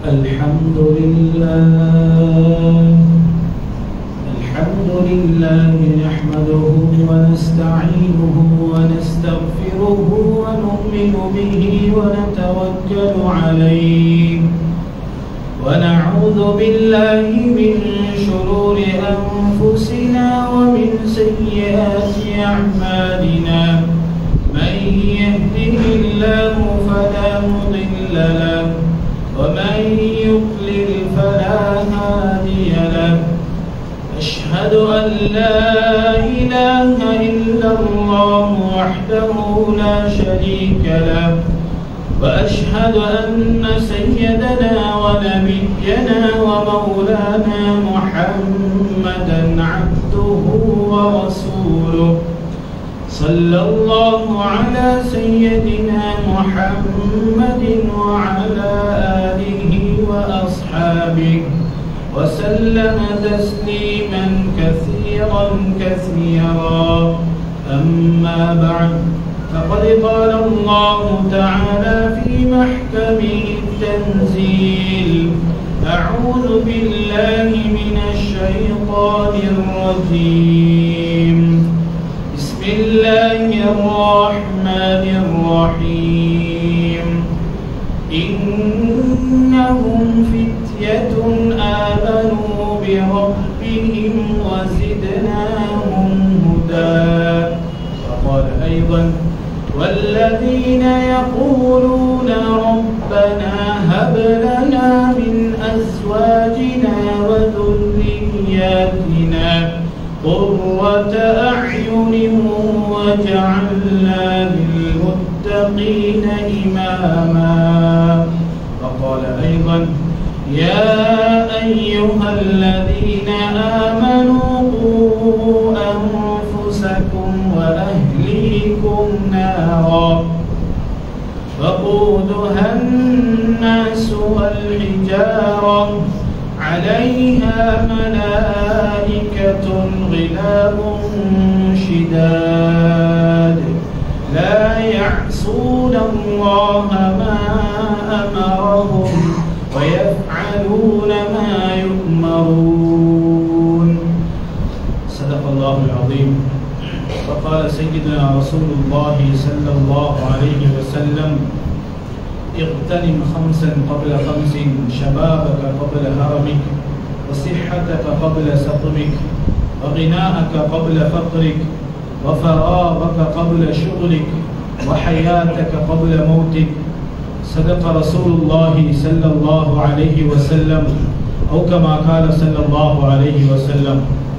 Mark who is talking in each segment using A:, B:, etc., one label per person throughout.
A: الحمد لله الحمد لله نحمده ونستعينه ونستغفره ونؤمن به ونتوكل عليه ونعوذ بالله من شرور أنفسنا ومن سيئات أعمالنا من يهده الله فلا مضل له ومن يضلل فلا هادي له أشهد أن لا إله إلا الله وحده لا شريك له وأشهد أن سيدنا ونبينا ومولانا محمدا عبده ورسوله صلى الله على سيدنا محمد وعلى آله وأصحابه وسلم تسليما كثيرا كثيرا أما بعد فقد قال الله تعالى في محكمه التنزيل أعوذ بالله من الشيطان الرجيم بسم الله الرحمن الرحيم إنهم فتية آمنوا بربهم وزدناهم هدى وقال أيضا والذين يقولون ربنا هب لنا من أزواجنا وذرياتنا قرة أعين وجعلنا للمتقين إماما وقال أيضا يا أيها الذين آمنوا قوا أنفسكم وأهليكم نارا وقودها الناس والحجارة عليها ملائكة غلاب شداد لا يعصون الله ما أمرهم ويفعلون ما يؤمرون صدق الله العظيم وقال سيدنا رسول الله صلى الله عليه وسلم اغتنم خمسا قبل خمس شبابك قبل هرمك وصحتك قبل سقمك وغناءك قبل فقرك وفراغك قبل شغلك وحياتك قبل موتك صدق رسول الله صلى الله عليه وسلم أو كما قال صلى الله عليه وسلم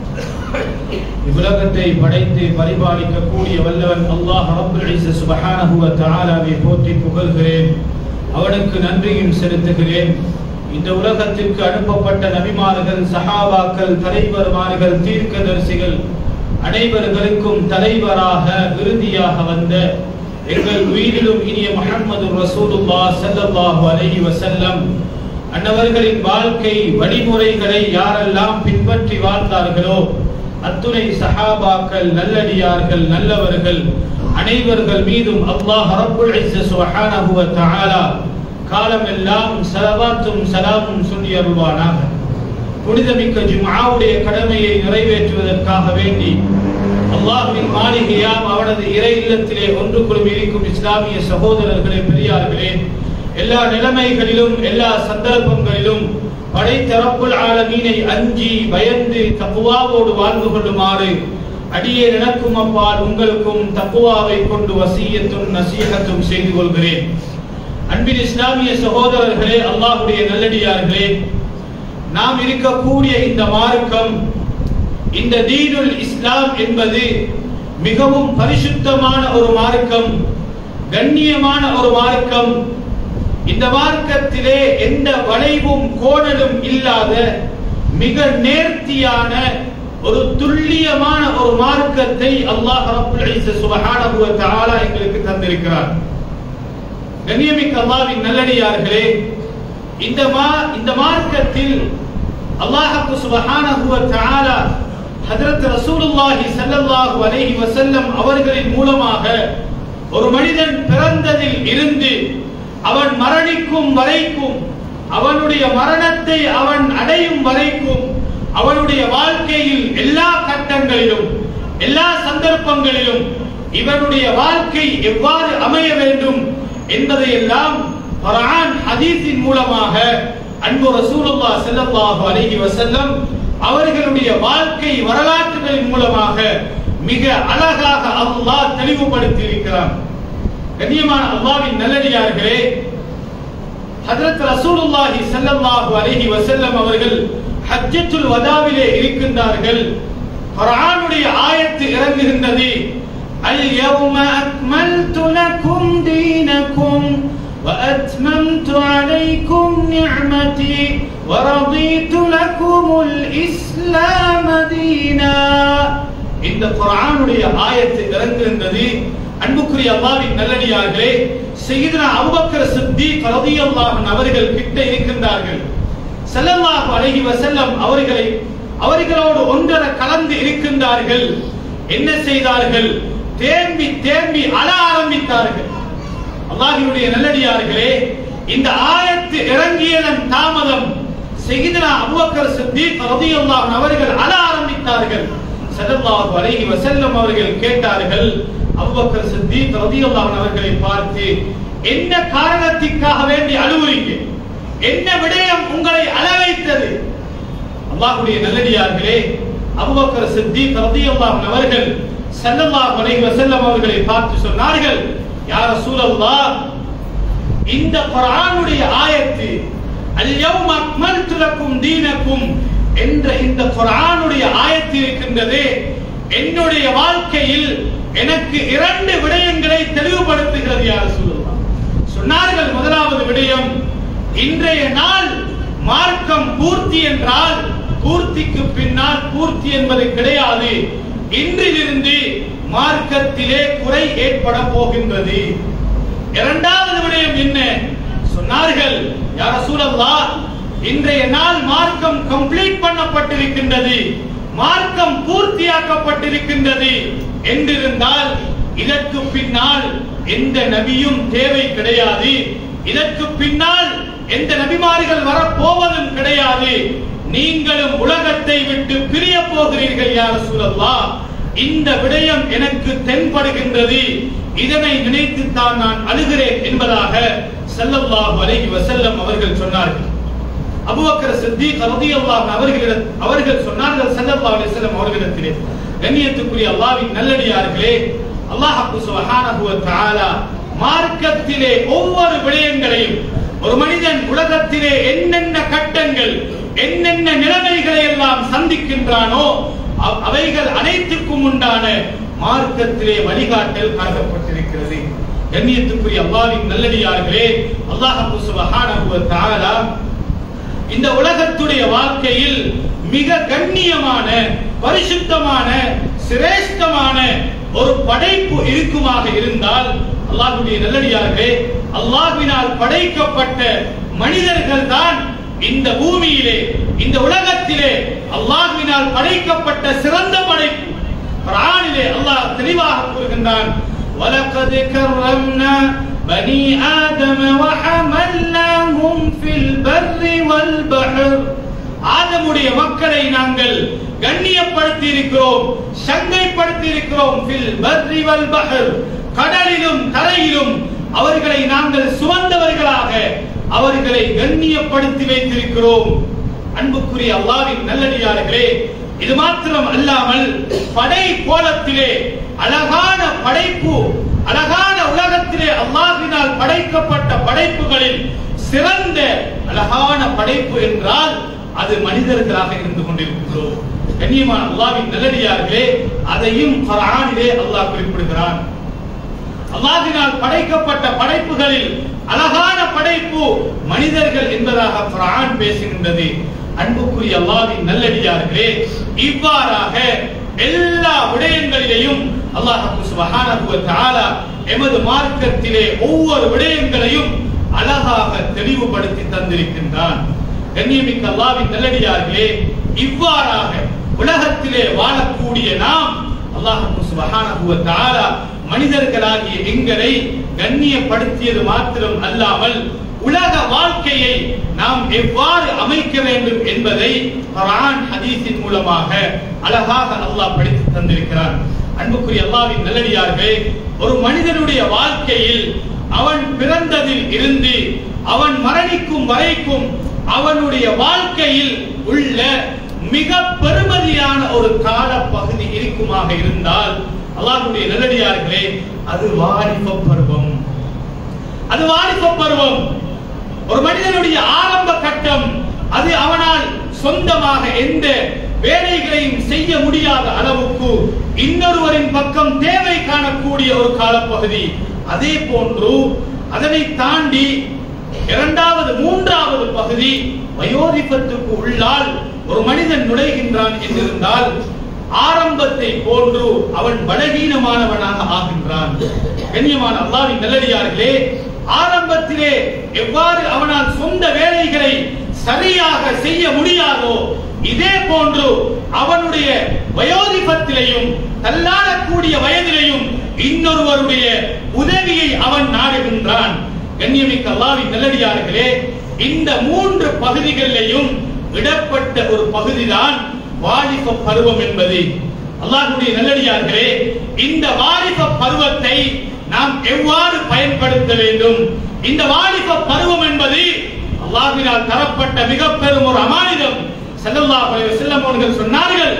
A: இவ்வுலகத்தை படைத்து பரிபாலிக்கக்கூடிய வல்லவன் அல்லாஹ் ரப்புல் இஸ்ஸ சுப்ஹானஹு வ தஆலாவை போற்றி புகழ்கிறேன் அவனுக்கு நன்றியும் செலுத்துகிறேன் இந்த உலகத்திற்கு அனுப்பப்பட்ட நபிமார்கள் சஹாபாக்கள் தலைவர்மார்கள் தீர்க்கதரிசிகள் அனைவர்களுக்கும் தலைவராக இறுதியாக வந்த எங்கள் உயிரிலும் இனிய முஹம்மது ரசூலுல்லா ஸல்லல்லாஹு அலைஹி வஸல்லம் அன்னவர்களின் வாழ்க்கை வழிமுறைகளை யாரெல்லாம் பின்பற்றி வாழ்ந்தார்களோ அத்துணை சஹாபாக்கள் நல்லடியார்கள் நல்லவர்கள் அனைவர்கள் மீதும் அல்லாஹ் ரப்புல் இஸ்ஸ சுப்ஹானஹு வ தஆலா காலமெல்லாம் ஸலவாத்தும் ஸலாமும் சொல்லி அருள்வானாக புனிதமிக்க ஜும்ஆவுடைய கடமையை நிறைவேற்றுவதற்காக வேண்டி அல்லாஹ்வின் மாளிகையாம் அவனது இறை இல்லத்திலே ஒன்று குழுமி இருக்கும் இஸ்லாமிய சகோதரர்களே பெரியார்களே எல்லா நிலைமைகளிலும் எல்லா சந்தர்ப்பங்களிலும் படைத்தரப்புல் ஆலமீனை அஞ்சி பயந்து தக்குவாவோடு வாழ்ந்து கொள்ளுமாறு அடியே எனக்கும் அப்பால் உங்களுக்கும் தக்குவாவை கொண்டு வசியத்தும் நசீகத்தும் செய்து கொள்கிறேன் அன்பின் இஸ்லாமிய சகோதரர்களே அல்லாஹுடைய நல்லடியார்களே நாம் இருக்கக்கூடிய இந்த மார்க்கம் இந்த தீனுல் இஸ்லாம் என்பது மிகவும் பரிசுத்தமான ஒரு மார்க்கம் கண்ணியமான ஒரு மார்க்கம் இந்த மார்க்கத்திலே எந்த வளைவும் கோணலும் இல்லாத மிக நேர்த்தியான ஒரு துல்லியமான ஒரு மார்க்கத்தை அல்லாஹ் ரப்புல் இஸ்ஸ சுப்ஹானஹு வ தஆலா எங்களுக்கு தந்திருக்கிறார் கண்ணியமிக்க அல்லாஹ்வின் நல்லடியார்களே இந்த மா இந்த மார்க்கத்தில் அல்லாஹ் சுப்ஹானஹு வ தஆலா ஹஜரத் ரசூலுல்லாஹி ஸல்லல்லாஹு அலைஹி வஸல்லம் அவர்களின் மூலமாக ஒரு மனிதன் பிறந்ததில் இருந்து அவன் மரணிக்கும் வரைக்கும் அவனுடைய மரணத்தை அவன் அடையும் வரைக்கும் அவனுடைய வாழ்க்கையில் எல்லா கட்டங்களிலும் எல்லா சந்தர்ப்பங்களிலும் இவனுடைய வாழ்க்கை எவ்வாறு அமைய வேண்டும் என்பதையெல்லாம் குர்ஆன் ஹதீஸின் மூலமாக அன்பு ரசூலுல்லாஹ் ஸல்லல்லாஹு அலைஹி வஸல்லம் அவர்களுடைய வாழ்க்கை வரலாற்றுகளின் மூலமாக மிக அழகாக அல்லாஹ் தெளிவுபடுத்தி இருக்கிறான் கண்ணியமான அல்லாஹ்வின் நல்லடியார்களே ஹஜரத் ரசூலுல்லாஹி ஸல்லல்லாஹு அலைஹி வஸல்லம் அவர்கள் ஹஜ்ஜத்துல் வதாவிலே இருக்கின்றார்கள் குர்ஆனுடைய ஆயத்து இறங்குகின்றது அல் யௌம அக்மல்து லக்கும் தீனக்கும் وأتممت عليكم نعمتي ورضيت لكم الإسلام دينا இந்த குர்ஆனுடைய ஆயத்து இறங்குகின்றது அன்புக்குரிய அல்லாஹ்வின் நல்லடியார்களே சையதுனா அபூபக்கர் சித்திக் ரலியல்லாஹு அன்ஹு அவர்கள் கிட்ட இருக்கின்றார்கள் ஸல்லல்லாஹு அலைஹி வஸல்லம் அவர்களை அவர்களோடு ஒன்றர கலந்து இருக்கின்றார்கள் என்ன செய்தார்கள் தேம்பி தேம்பி அழ ஆரம்பித்தார்கள் அல்லாஹ்வினுடைய நல்லடியார்களே இந்த ஆயத்து இறங்கியதன் தாமதம் சையதுனா அபூபக்கர் சித்திக் ரலியல்லாஹு அன்ஹு அவர்கள் அழ ஆரம்பித்தார்கள் ஸல்லல்லாஹு அலைஹி வஸல்லம் அவர்கள் கேட்டார்கள் அபூபக்கர் சித்திக் ரலியல்லாஹு அன்ஹு அவர்களை பார்த்து என்ன காரணத்திற்காக வேண்டி அழுவுறீங்க என்ன விடயம் உங்களை அழ வைத்தது அல்லாஹ்வுடைய நல்லடியார்களே அபூபக்கர் சித்திக் ரலியல்லாஹு அன்ஹு அவர்கள் ஸல்லல்லாஹு அலைஹி வஸல்லம் அவர்களை பார்த்து சொன்னார்கள் யா ரசூலல்லாஹ் இந்த குர்ஆனுடைய ஆயத்து அல்யௌம அக்மல்து லக்கும் தீனக்கும் என்ற இந்த குர்ஆனுடைய ஆயத்து இருக்கின்றது என்னுடைய வாழ்க்கையில் எனக்கு இரண்டு விடயங்களை தெளிவுபடுத்துகிறது யார் சொல்லலாம் சொன்னார்கள் முதலாவது விடயம் இன்றைய நாள் மார்க்கம் பூர்த்தி என்றால் பூர்த்திக்கு பின்னால் பூர்த்தி என்பது கிடையாது இன்றிலிருந்து மார்க்கத்திலே குறை ஏற்பட போகின்றது இரண்டாவது விடயம் என்ன சொன்னார்கள் யார சூழல்லா இன்றைய நாள் மார்க்கம் கம்ப்ளீட் பண்ணப்பட்டிருக்கின்றது மார்க்கம் பூர்த்தியாக்கப்பட்டிருக்கின்றது என்றிருந்தால் இதற்கு பின்னால் எந்த நபியும் தேவை கிடையாது இதற்கு பின்னால் எந்த நபிமார்கள் வரப்போவதும் கிடையாது நீங்களும் உலகத்தை விட்டு பிரிய போகிறீர்கள் யார் சூழல்லா இந்த விடயம் எனக்கு தென்படுகின்றது இதனை நினைத்துத்தான் நான் அழுகிறேன் என்பதாக ஸல்லல்லாஹு அலைஹி வஸல்லம் அவர்கள் சொன்னார்கள் அபூபக்கர் சித்திக் ரலியல்லாஹு அவர்களிடம் அவர்கள் சொன்னார்கள் ஸல்லல்லாஹு அலைஹி வஸல்லம் அவர்களிடத்திலே கண்ணியத்துக்குரிய அல்லாஹ்வின் நல்லடியார்களே அல்லாஹ் சுப்ஹானஹு வ தஆலா மார்க்கத்திலே ஒவ்வொரு விடயங்களையும் ஒரு மனிதன் உலகத்திலே என்னென்ன கட்டங்கள் என்னென்ன நிலைமைகளை எல்லாம் சந்திக்கின்றானோ அவ்- அவைகள் அனைத்துக்கும் உண்டான மார்க்கத்திலே வழிகாட்டல் காட்டப்பட்டிருக்கிறது கண்ணியத்துக்குரிய அல்லாஹ்வின் நல்லடியார்களே அல்லாஹ் சுப்ஹானஹு வ தஆலா இந்த உலகத்துடைய வாழ்க்கையில் மிக கண்ணியமான பரிசுத்தமான சிரேஷ்டமான ஒரு படைப்பு இருக்குமாக இருந்தால் அல்லாஹ்வுடைய நல்லடியார்களே அல்லாஹ்வினால் படைக்கப்பட்ட மனிதர்கள் தான் இந்த பூமியிலே இந்த உலகத்திலே அல்லாஹ்வினால் படைக்கப்பட்ட சிறந்த படைப்பு குர்ஆனிலே அல்லாஹ் தெளிவாக கூறுகின்றான் وَلَقَدْ كَرَّمْنَا بَنِي آدَمَ وَحَمَلْنَاهُمْ فِي الْبَرِّ وَالْبَحْرِ ஆதமுடைய மக்களை நாங்கள் கண்ணியப்படுத்தி இருக்கிறோம் சங்கைப்படுத்தி இருக்கிறோம் ஃபில் பர்ரி வல் பஹர் கடலிலும் தரையிலும் அவர்களை நாங்கள் சுமந்தவர்களாக அவர்களை கண்ணியப்படுத்தி வைத்திருக்கிறோம் அன்புக்குரிய அல்லாவின் நல்லடியார்களே இது மாத்திரம் அல்லாமல் படை கோலத்திலே அழகான படைப்பு அழகான உலகத்திலே அல்லாஹ்வினால் படைக்கப்பட்ட படைப்புகளில் சிறந்த அழகான படைப்பு என்றால் அது மனிதர்களாக இருந்து கொண்டிருக்கிறோம் கண்ணியமான அல்லாஹ்வின் நல்லடியார்களே அதையும் குர்ஆனிலே அல்லாஹ் குறிப்பிடுகிறான் அல்லாஹ்வினால் படைக்கப்பட்ட படைப்புகளில் அழகான படைப்பு மனிதர்கள் என்பதாக குர்ஆன் பேசுகின்றது அன்புக்குரிய அல்லாஹ்வின் நல்லடியார்களே இவ்வாறாக எல்லா விடயங்களிலேயும் அல்லாஹ் சுப்ஹானஹு வ தஆலா எமது மார்க்கத்திலே ஒவ்வொரு விடயங்களையும் அழகாக தெளிவுபடுத்தி தந்திருக்கின்றான் கண்ணியமிக்க அல்லாஹ்வின் நல்லடியார்களே இவ்வாறாக உலகத்திலே வாழக்கூடிய நாம் அல்லாஹ் சுப்ஹானஹு வ தஆலா மனிதர்களாகிய எங்களை கண்ணியப்படுத்தியது மாத்திரம் அல்லாமல் உலக வாழ்க்கையை நாம் எவ்வாறு அமைக்க வேண்டும் என்பதை குர்ஆன் ஹதீஸின் மூலமாக அழகாக அல்லாஹ் படித்து தந்திருக்கிறார் அன்புக்குரிய அல்லாஹ்வின் நல்லடியார்களே ஒரு மனிதனுடைய வாழ்க்கையில் அவன் பிறந்ததில் இருந்து அவன் மரணிக்கும் வரைக்கும் அவனுடைய வாழ்க்கையில் உள்ள மிக பெருமதியான ஒரு கால பகுதி இருக்குமாக இருந்தால் அல்லாஹ்வுடைய நல்லடியார்களே அது வாலிப பருவம் அது வாலிப பருவம் ஒரு மனிதனுடைய ஆரம்ப கட்டம் அது அவனால் சொந்தமாக எந்த வேலைகளையும் செய்ய முடியாத அளவுக்கு இன்னொருவரின் பக்கம் தேவை காணக்கூடிய ஒரு காலப்பகுதி அதே போன்று அதனை தாண்டி இரண்டாவது மூன்றாவது பகுதி வயோதிபத்துக்கு உள்ளால் ஒரு மனிதன் நுழைகின்றான் என்றிருந்தால் ஆரம்பத்தை போன்று அவன் பலகீனமானவனாக ஆகின்றான் கண்ணியமான அல்லாவின் நல்லடியார்களே ஆரம்பத்திலே எவ்வாறு அவனால் சொந்த வேலைகளை சரியாக செய்ய முடியாதோ இதே போன்று அவனுடைய வயோதிபத்திலையும் தள்ளாடக்கூடிய வயதிலையும் இன்னொருவருடைய உதவியை அவன் நாடுகின்றான் கண்ணியமிக்க அல்லாவின் நல்லடியார்களே இந்த மூன்று பகுதிகளிலையும் இடப்பட்ட ஒரு பகுதிதான் வாலிப பருவம் என்பது அல்லாஹ்வுடைய நல்லடியார்களே இந்த வாலிப பருவத்தை நாம் எவ்வாறு பயன்படுத்த வேண்டும் இந்த வாலிப பருவம் என்பது அல்லாஹ்வினால் தரப்பட்ட மிக பெரும் ஒரு அமானிதம் ஸல்லல்லாஹு அலைஹி வஸல்லம் அவர்கள் சொன்னார்கள்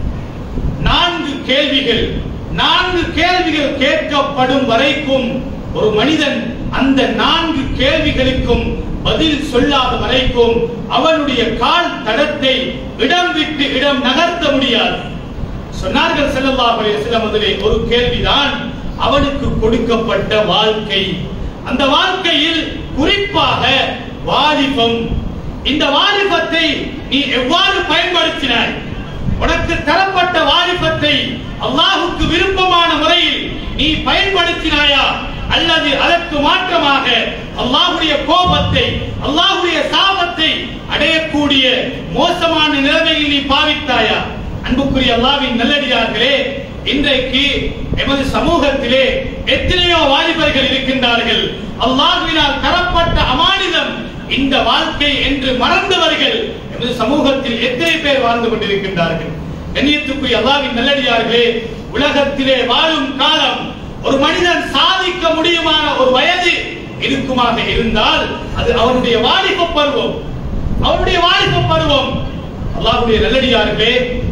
A: நான்கு கேள்விகள் நான்கு கேள்விகள் கேட்கப்படும் வரைக்கும் ஒரு மனிதன் அந்த நான்கு கேள்விகளுக்கும் பதில் சொல்லாத வரைக்கும் அவனுடைய கால் தடத்தை இடம் விட்டு இடம் நகர்த்த முடியாது சொன்னார்கள் ஸல்லல்லாஹு அலைஹி வஸல்லம் அதிலே ஒரு கேள்விதான் அவனுக்கு கொடுக்கப்பட்ட வாழ்க்கை அந்த வாழ்க்கையில் குறிப்பாக வாலிபம் இந்த வாலிபத்தை நீ எவ்வாறு பயன்படுத்தினாய் உனக்கு தரப்பட்ட வாலிபத்தை அல்லாஹுக்கு விருப்பமான முறையில் நீ பயன்படுத்தினாயா அல்லது அதற்கு மாற்றமாக அல்லாஹ்வுடைய கோபத்தை அல்லாஹ்வுடைய சாபத்தை அடையக்கூடிய மோசமான நிலைமையில் நீ பாவித்தாயா அன்புக்குரிய அல்லாஹ்வின் நல்லடியார்களே இன்றைக்கு எமது சமூகத்திலே எத்தனையோ வாலிபர்கள் இருக்கின்றார்கள் அல்லாஹ்வினால் தரப்பட்ட அமானிதம் இந்த வாழ்க்கை என்று மறந்தவர்கள் எமது சமூகத்தில் எத்தனை பேர் வாழ்ந்து கொண்டிருக்கின்றார்கள் கண்ணியத்துக்குரிய அல்லாஹ்வின் நல்லடியார்களே உலகத்திலே வாழும் காலம் ஒரு மனிதன் சாதிக்க முடியுமான ஒரு வயது இருக்குமாக இருந்தால் அது அவனுடைய வாலிப பருவம் அவனுடைய வாலிப பருவம் அல்லாஹ்வுடைய நல்லடியார்களே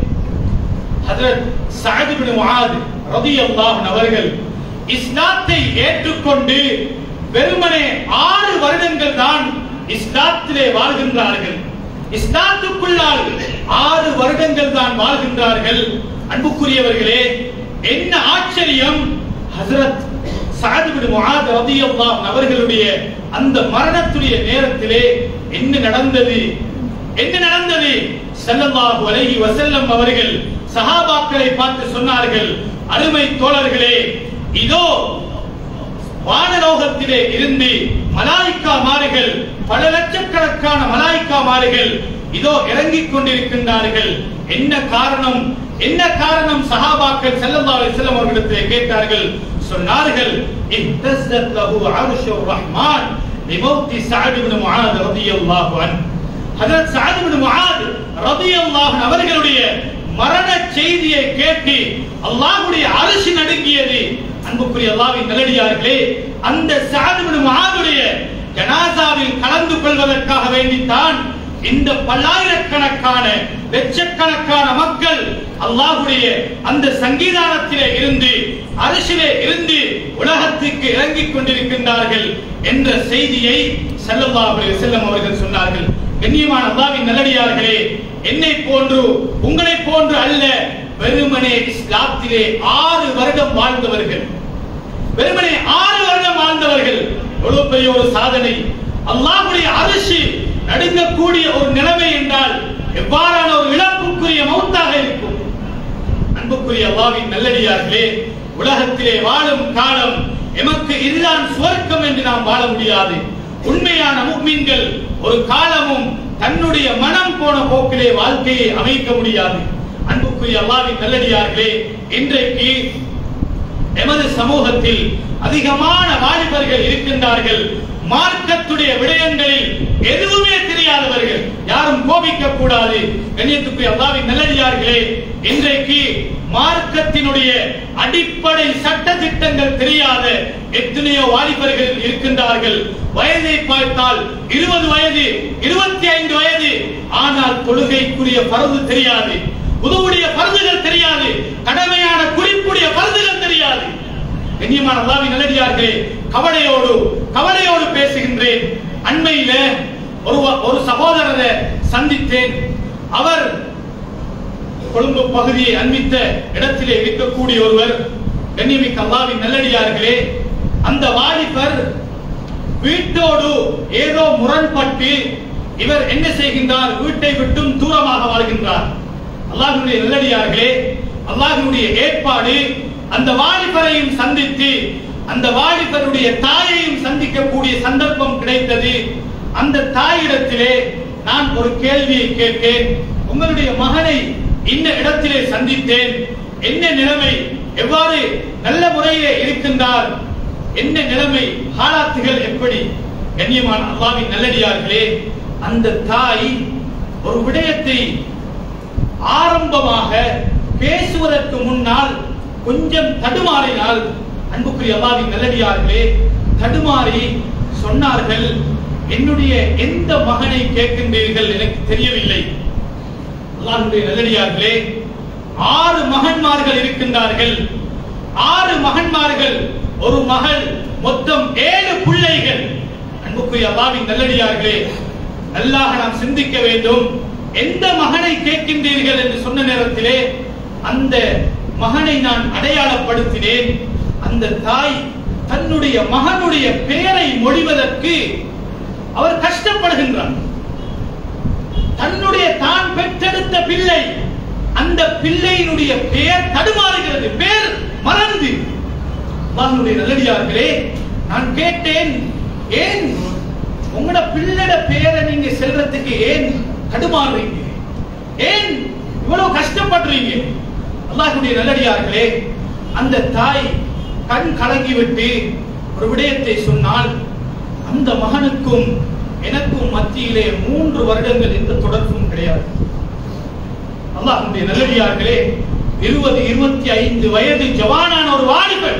A: ஹஜரத் சஅத் இப்னு முஆத் ரலியல்லாஹு அன்ஹு அவர்கள் இஸ்லாத்தை ஏற்றுக்கொண்டு வெறுமனே ஆறு வருடங்கள் தான் இஸ்லாத்திலே வாழ்கின்றார்கள் இஸ்லாத்துக்குள்ளால் ஆறு வருடங்கள் தான் வாழ்கின்றார்கள் அன்புக்குரியவர்களே என்ன ஆச்சரியம் ஹஜரத் சஅத் இப்னு முஆத் ரலியல்லாஹு அன்ஹு அவர்களுடைய அந்த மரணத்துடைய நேரத்திலே என்ன நடந்தது என்ன நடந்தது ஸல்லல்லாஹு அலைஹி வஸல்லம் அவர்கள் சஹாபாக்களை பார்த்து சொன்னார்கள் அருமை தோழர்களே இதோ வானலோகத்திலே இருந்து மலாய்க்கா மாறுகள் பல லட்சக்கணக்கான மலாய்க்கா மாறுகள் இதோ இறங்கிக் கொண்டிருக்கின்றார்கள் என்ன காரணம் என்ன காரணம் சஹாபாக்கள் ஸல்லல்லாஹு அலைஹி வஸல்லம் அவர்களிடத்திலே கேட்டார்கள் சொன்னார்கள் இஹ்தஸத் லஹு அர்ஷுர் ரஹ்மான் லிமௌத்தி சஅத் இப்னு முஆத் ரலியல்லாஹு அன்ஹு ஹஜரத் சஅத் இப்னு முஆத் ரலியல்லாஹு அன்ஹு அவர்களுடைய மரண செய்தியை கேட்டு அல்லாஹ்வுடைய அரிசி நடுங்கியது அன்புக்குரிய அல்லாஹ்வின் நல்லடியார்களே அந்த சஅத் இப்னு முஆதுடைய ஜனாசாவில் கலந்து கொள்வதற்காக வேண்டித்தான் இந்த பல்லாயிரக்கணக்கான லட்சக்கணக்கான மக்கள் அல்லாஹ்வுடைய அந்த சங்கீதானத்திலே இருந்து அரிசிலே இருந்து உலகத்துக்கு இறங்கிக் கொண்டிருக்கின்றார்கள் என்ற செய்தியை ஸல்லல்லாஹு அலைஹி வஸல்லம் அவர்கள் சொன்னார்கள் கண்ணியமான அல்லாஹ்வின் நல்லடியார்களே என்னை போன்று உங்களை போன்று அல்ல வெறுமனே இஸ்லாத்திலே ஆறு வருடம் வாழ்ந்தவர்கள் வெறுமனே ஆறு வருடம் வாழ்ந்தவர்கள் எவ்வளவு பெரிய ஒரு சாதனை அல்லாஹ்வுடைய அரிசி நடுங்கக்கூடிய ஒரு நிலைமை என்றால் எவ்வாறான ஒரு இழப்புக்குரிய மௌத்தாக இருக்கும் அன்புக்குரிய அல்லாஹ்வின் நல்லடியார்களே உலகத்திலே வாழும் காலம் எமக்கு இதுதான் சுவர்க்கம் என்று நாம் வாழ முடியாது உண்மையான முக்மீன்கள் ஒரு காலமும் தன்னுடைய மனம் போன போக்கிலே வாழ்க்கையை அமைக்க முடியாது அன்புக்குரிய அல்லாஹ்வின் நல்லடியார்களே இன்றைக்கு எமது சமூகத்தில் அதிகமான வாலிபர்கள் இருக்கின்றார்கள் மார்க்கத்துடைய விடயங்களில் எதுவுமே தெரியாதவர்கள் யாரும் கோபிக்க கூடாது கண்ணியத்துக்குரிய அல்லாவின் நல்லடியார்களே இன்றைக்கு மார்க்கத்தினுடைய அடிப்படை சட்ட திட்டங்கள் தெரியாத எத்தனையோ வாலிபர்கள் இருக்கின்றார்கள் வயதை பார்த்தால் இருபது வயது இருபத்தி ஐந்து வயது ஆனால் தொழுகைக்குரிய பரது தெரியாது உதவுடைய பருதுகள் தெரியாது கடமையான குறிப்புடைய பருதுகள் தெரியாது கண்ணியமான அல்லாவின் நல்லடியார்களே கவலையோடு கவலையோடு பேசுகின்றேன் அண்மையில ஒரு ஒரு சகோதரரை சந்தித்தேன் அவர் கொழும்பு பகுதியை அண்மித்த இடத்திலே இருக்கக்கூடிய ஒருவர் கண்ணியமிக்க அல்லாவின் நல்லடியார்களே அந்த வாலிபர் வீட்டோடு ஏதோ முரண்பட்டு இவர் என்ன செய்கின்றார் வீட்டை விட்டும் தூரமாக வாழ்கின்றார் அல்லாஹ்வுடைய நல்லடியார்களே அல்லாஹ்வுடைய ஏற்பாடு அந்த வாலிபரையும் சந்தித்து அந்த வாலிபருடைய தாயையும் சந்திக்கக்கூடிய சந்தர்ப்பம் கிடைத்தது அந்த தாயிடத்திலே நான் ஒரு கேள்வியை கேட்டேன் உங்களுடைய மகனை இந்த இடத்திலே சந்தித்தேன் என்ன நிலைமை எவ்வாறு நல்ல முறையிலே இருக்கின்றார் என்ன நிலைமை ஹாலாத்துகள் எப்படி கண்ணியமான அல்லாவின் நல்லடியார்களே அந்த தாய் ஒரு விடயத்தை ஆரம்பமாக பேசுவதற்கு முன்னால் கொஞ்சம் தடுமாறினால் அன்புக்குரிய அல்லாவின் நல்லடியார்களே தடுமாறி சொன்னார்கள் என்னுடைய எந்த மகனை கேட்கின்றீர்கள் எனக்கு தெரியவில்லை அல்லாஹ்வுடைய நல்லடியார்களே ஆறு மகன்மார்கள் இருக்கின்றார்கள் ஆறு மகன்மார்கள் ஒரு மகள் மொத்தம் ஏழு பிள்ளைகள் அன்புக்குரிய அல்லாவின் நல்லடியார்களே நல்லாக நாம் சிந்திக்க வேண்டும் எந்த மகனை கேட்கின்றீர்கள் என்று சொன்ன நேரத்திலே அந்த மகனை நான் அடையாளப்படுத்தினேன் அந்த தாய் தன்னுடைய மகனுடைய பெயரை மொழிவதற்கு அவர் கஷ்டப்படுகின்றார் தன்னுடைய தான் பெற்றெடுத்த பிள்ளை அந்த பிள்ளையினுடைய பெயர் தடுமாறுகிறது பெயர் மறந்து அல்லாஹ்வுடைய நல்லடியார்களே நான் கேட்டேன் ஏன் உங்களோட பிள்ளைட பெயரை நீங்க செல்றதுக்கு ஏன் தடுமாறுறீங்க ஏன் இவ்வளவு கஷ்டப்படுறீங்க அல்லாஹ்வுடைய நல்லடியார்களே அந்த தாய் கண் கலங்கி விட்டு ஒரு விடயத்தை சொன்னால் அந்த மகனுக்கும் எனக்கும் மத்தியிலே மூன்று வருடங்கள் எந்த தொடர்பும் கிடையாது அல்லாஹ்வுடைய நல்லடியார்களே இருபது இருபத்தி ஐந்து வயது ஜவானான ஒரு வாலிபன்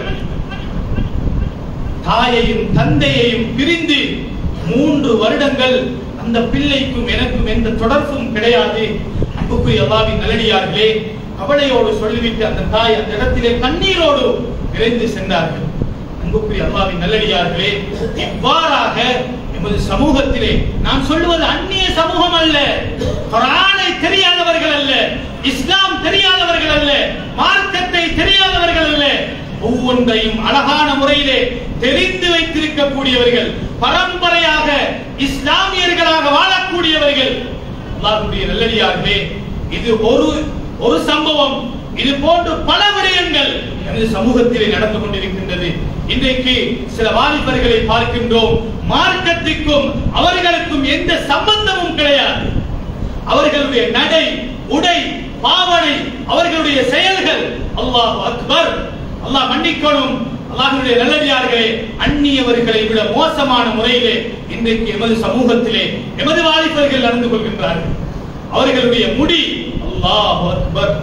A: தாயையும் தந்தையையும் பிரிந்து மூன்று வருடங்கள் அந்த பிள்ளைக்கும் எனக்கும் எந்த தொடர்பும் கிடையாது அன்புக்குரிய அல்லாவின் நல்லடியார்களே கவலையோடு சொல்லிவிட்டு அந்த தாய் அந்த இடத்திலே கண்ணீரோடு விரைந்து சென்றார்கள் அன்புக்குரிய அல்லாவின் நல்லடியார்களே இவ்வாறாக எமது சமூகத்திலே நான் சொல்லுவது அந்நிய சமூகம் அல்ல குர்ஆனை தெரியாதவர்கள் அல்ல இஸ்லாம் தெரியாதவர்கள் அல்ல மார்க்கத்தை தெரியாதவர்கள் அல்ல ஒவ்வொன்றையும் அழகான முறையிலே தெரிந்து வைத்திருக்கக்கூடியவர்கள் பரம்பரையாக இஸ்லாமியர்களாக வாழக்கூடியவர்கள் அல்லாஹ்வுடைய நல்லடியார்களே இது ஒரு ஒரு சம்பவம் இது போன்று பல விடயங்கள் எனது சமூகத்திலே நடந்து கொண்டிருக்கின்றது இன்றைக்கு சில வாலிபர்களை பார்க்கின்றோம் மார்க்கத்திற்கும் அவர்களுக்கும் எந்த சம்பந்தமும் கிடையாது அவர்களுடைய நடை உடை பாவனை அவர்களுடைய செயல்கள் அல்லாஹ் அக்பர் அல்லாஹ் மன்னிக்கணும் அல்லாஹ்வுடைய நல்லடியார்களே அந்நியவர்களை விட மோசமான முறையிலே இன்றைக்கு எமது சமூகத்திலே எமது வாலிபர்கள் நடந்து கொள்கின்றார்கள் அவர்களுடைய முடி அல்லாஹ் அக்பர்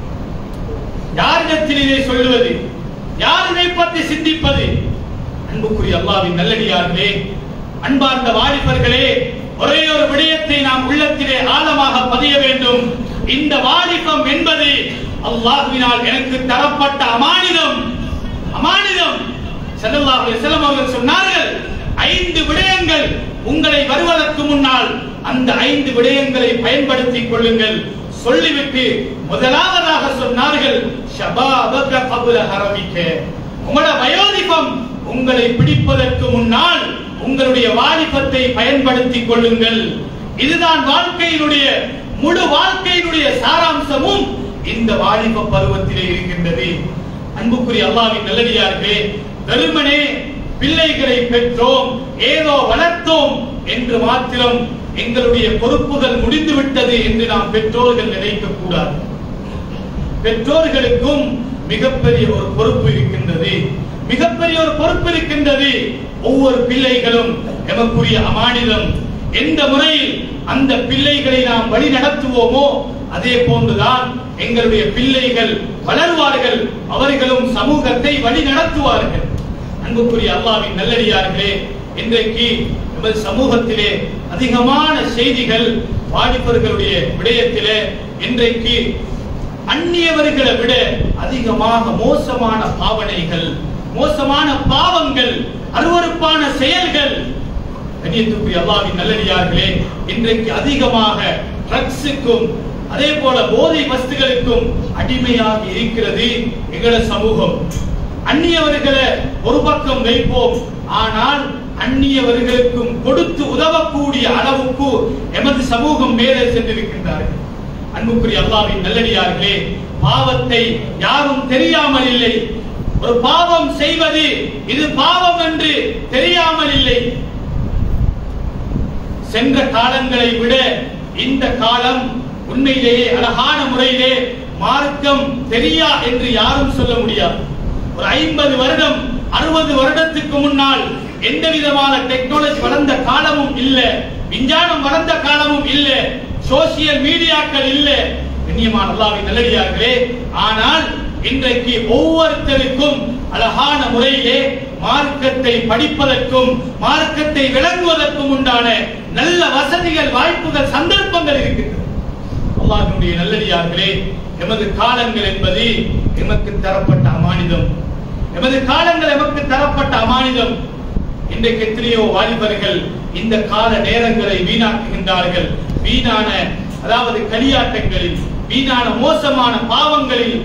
A: யாரிடத்தில் இதை சொல்லுவது யார் இதை பற்றி சிந்திப்பது அன்புக்குரிய அல்லாவின் நல்லடியார்களே அன்பார்ந்த வாலிபர்களே ஒரே ஒரு விடயத்தை நாம் உள்ளத்திலே ஆழமாக பதிய வேண்டும் இந்த வாலிபம் என்பது அல்லாஹ்வினால் எனக்கு தரப்பட்ட அமானிதம் அமானிதம் ஸல்லல்லாஹு அலைஹி வஸல்லம் அவர்கள் சொன்னார்கள் ஐந்து விடயங்கள் உங்களை வருவதற்கு முன்னால் அந்த ஐந்து விடயங்களை பயன்படுத்திக் கொள்ளுங்கள் சொல்லிவிட்டு முதலாவதாக சொன்னார்கள் ஷபாபக கபுல ஹரமிக்க உங்களோட வயோதிபம் உங்களை பிடிப்பதற்கு முன்னால் உங்களுடைய வாலிபத்தை பயன்படுத்திக் கொள்ளுங்கள் இதுதான் வாழ்க்கையினுடைய முழு வாழ்க்கையினுடைய சாராம்சமும் இந்த வாலிப பருவத்திலே இருக்கின்றது அன்புக்குரிய அல்லாவின் நல்லடியார்களே வெறுமனே பிள்ளைகளை பெற்றோம் ஏதோ வளர்த்தோம் என்று மாத்திரம் எங்களுடைய பொறுப்புகள் முடிந்து விட்டது என்று நாம் பெற்றோர்கள் நினைக்க கூடாது பெற்றோர்களுக்கும் மிகப்பெரிய ஒரு பொறுப்பு இருக்கின்றது மிகப்பெரிய ஒரு பொறுப்பு இருக்கின்றது ஒவ்வொரு பிள்ளைகளும் எமக்குரிய அமானிதம் எந்த முறையில் அந்த பிள்ளைகளை நாம் வழி நடத்துவோமோ அதே போன்றுதான் எங்களுடைய பிள்ளைகள் வளருவார்கள் அவர்களும் சமூகத்தை வழி நடத்துவார்கள் அன்புக்குரிய அல்லாவின் நல்லடியார்களே இன்றைக்கு நமது சமூகத்திலே அதிகமான செய்திகள் வாலிபர்களுடைய விடயத்திலே இன்றைக்கு அந்நியவர்களை விட அதிகமாக மோசமான பாவனைகள் மோசமான பாவங்கள் அருவருப்பான செயல்கள் கண்ணியத்துக்குரிய அல்லாவின் நல்லடியார்களே இன்றைக்கு அதிகமாக ட்ரக்ஸுக்கும் அதே போல போதை வஸ்துகளுக்கும் அடிமையாக இருக்கிறது எங்கள சமூகம் அந்நியவர்களை ஒரு பக்கம் வைப்போம் ஆனால் அந்நியவர்களுக்கும் கொடுத்து உதவக்கூடிய அளவுக்கு எமது சமூகம் மேலே சென்றிருக்கின்றார்கள் அன்புக்குரிய அல்லாவின் நல்லடியார்களே பாவத்தை யாரும் தெரியாமல் இல்லை ஒரு பாவம் செய்வது இது பாவம் என்று தெரியாமல் இல்லை சென்ற காலங்களை விட இந்த காலம் உண்மையிலேயே அழகான முறையிலே மார்க்கம் தெரியா என்று யாரும் சொல்ல முடியாது ஒரு ஐம்பது வருடம் அறுபது வருடத்துக்கு முன்னால் எந்த விதமான டெக்னாலஜி வளர்ந்த காலமும் இல்ல விஞ்ஞானம் வளர்ந்த காலமும் இல்ல சோசியல் மீடியாக்கள் இல்ல கண்ணியமான அல்லாவின் நல்லடியார்களே ஆனால் இன்றைக்கு ஒவ்வொருத்தருக்கும் அழகான முறையிலே மார்க்கத்தை படிப்பதற்கும் மார்க்கத்தை விளங்குவதற்கும் உண்டான நல்ல வசதிகள் வாய்ப்புகள் சந்தர்ப்பங்கள் இருக்கின்றன அல்லாஹ்வுடைய நல்லடியார்களே எமது காலங்கள் என்பது எமக்கு தரப்பட்ட அமானிதம் எமது காலங்கள் எமக்கு தரப்பட்ட அமானிதம் இன்றைக்கு எத்தனையோ வாலிபர்கள் இந்த கால நேரங்களை வீணாக்குகின்றார்கள் வீணான அதாவது களியாட்டங்களில் வீணான மோசமான பாவங்களில்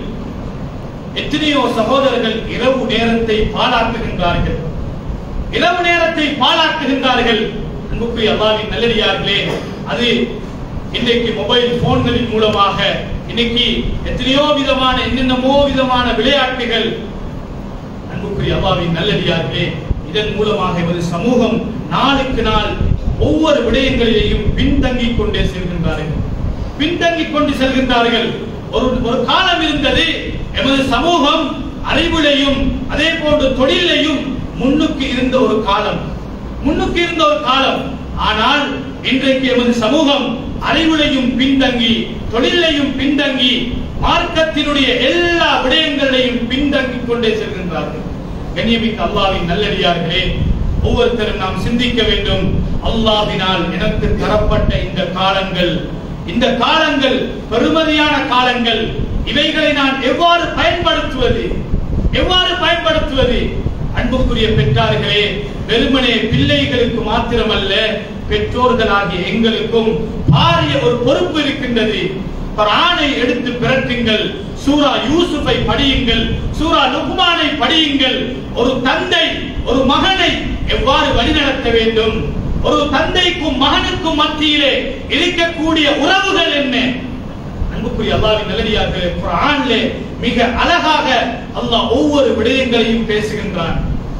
A: எத்தனையோ சகோதரர்கள் இரவு நேரத்தை பாழாக்குகின்றார்கள் இரவு நேரத்தை பாழாக்குகின்றார்கள் அன்புக்குரிய அல்லாவின் நல்லடியார்களே அது இன்றைக்கு மொபைல் போன்களின் மூலமாக இன்னைக்கு எத்தனையோ விதமான என்னென்னமோ விதமான விளையாட்டுகள் அன்புக்குரிய அல்லாவின் நல்லடியார்களே இதன் மூலமாக எமது சமூகம் நாளுக்கு நாள் ஒவ்வொரு விடயங்களிலேயும் பின்தங்கிக் கொண்டே செல்கின்றார்கள் பின்தங்கிக் கொண்டு செல்கின்றார்கள் ஒரு ஒரு காலம் இருந்தது எமது சமூகம் அறிவிலையும் அதே போன்று தொழிலையும் முன்னுக்கு இருந்த ஒரு காலம் முன்னுக்கு இருந்த ஒரு காலம் ஆனால் இன்றைக்கு எமது சமூகம் அறிவுலையும் பின்தங்கி தொழிலையும் பின்தங்கி மார்க்கத்தினுடைய எல்லா விடயங்களையும் பின்தங்கிக் கொண்டே செல்கின்றார்கள் கண்ணியமிக்க அல்லாவின் நல்லடியார்களே ஒவ்வொருத்தரும் நாம் சிந்திக்க வேண்டும் அல்லாஹ்வினால் எனக்கு தரப்பட்ட இந்த காலங்கள் இந்த காலங்கள் பெருமதியான காலங்கள் இவைகளை நான் எவ்வாறு பயன்படுத்துவது எவ்வாறு பயன்படுத்துவது அன்புக்குரிய பெற்றார்களே வெறுமனே பிள்ளைகளுக்கு மாத்திரமல்ல பெற்றோர்களாகிய எங்களுக்கும் பாரிய ஒரு பொறுப்பு இருக்கின்றது குர்ஆனை எடுத்து பிரட்டுங்கள் சூரா யூசுஃபை படியுங்கள் சூரா லுக்மானை படியுங்கள் ஒரு தந்தை ஒரு மகனை எவ்வாறு வழிநடத்த வேண்டும் ஒரு தந்தைக்கும் மகனுக்கும் மத்தியிலே இருக்கக்கூடிய உறவுகள் என்ன அன்புக்குரிய அல்லாவின் நல்லடியார்களே குர்ஆனிலே மிக அழகாக அல்லாஹ் ஒவ்வொரு விடயங்களையும் பேசுகின்றான்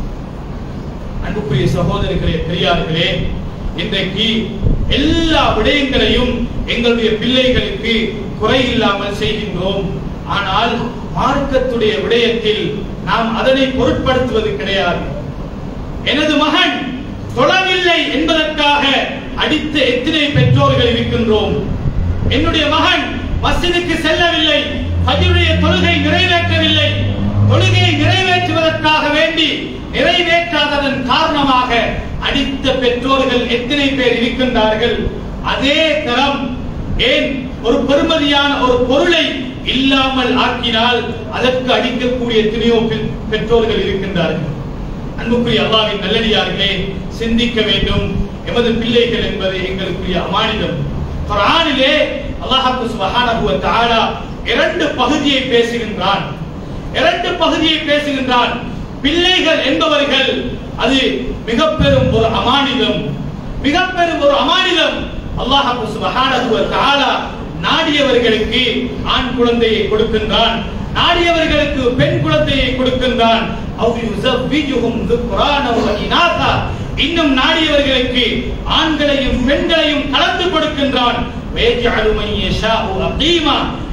A: அன்புக்குரிய சகோதரர்களே பெரியார்களே இன்றைக்கு எல்லா விடயங்களையும் எங்களுடைய பிள்ளைகளுக்கு குறை இல்லாமல் செய்கின்றோம் ஆனால் மார்க்கத்துடைய விடயத்தில் நாம் அதனை பொருட்படுத்துவது கிடையாது எனது மகன் தொழவில்லை என்பதற்காக அடித்த எத்தனை பெற்றோர்கள் இருக்கின்றோம் என்னுடைய மகன் மஸ்ஜிதுக்கு செல்லவில்லை ஃபஜ்ருடைய தொழுகை நிறைவேற்றவில்லை தொழுகையை நிறைவேற்றுவதற்காக வேண்டி நிறைவேற்றாததன் காரணமாக அடித்த பெற்றோர்கள் எத்தனை பேர் இருக்கின்றார்கள் அதே தரம் ஏன் ஒரு பெருமதியான ஒரு பொருளை இல்லாமல் ஆக்கினால் அதற்கு அடிக்கக்கூடிய எத்தனையோ பெ- பெற்றோர்கள் இருக்கின்றார்கள் அன்புக்குரிய அல்லாவின் நல்லடியார்களே சிந்திக்க வேண்டும் எமது பிள்ளைகள் என்பது எங்களுக்குரிய அமானிதம் குர்ஆனிலே அல்லாஹ் சுப்ஹானஹு வ தஆலா இரண்டு பகுதியை பேசுகின்றான் இரண்டு பகுதியை பேசுகின்றான் பிள்ளைகள் என்பவர்கள் அது மிக பெரும் ஒரு அமானிதம் மிக பெரும் ஒரு அமானிதம் அல்லாஹ் சுப்ஹானஹு வ தஆலா நாடியவர்களுக்கு ஆண் குழந்தையை கொடுக்கின்றான் நாடியவர்களுக்கு பெண் குழந்தையை கொடுக்கின்றான் அவ் யுஸவ்விஜுஹும் ذُكْرَانًا وَإِنَاثًا இன்னும் நாடியவர்களுக்கு ஆண்களையும் பெண்களையும் கலந்து கொடுக்கின்றான் وَيَجْعَلُ مَن يَشَاءُ عَقِيمًا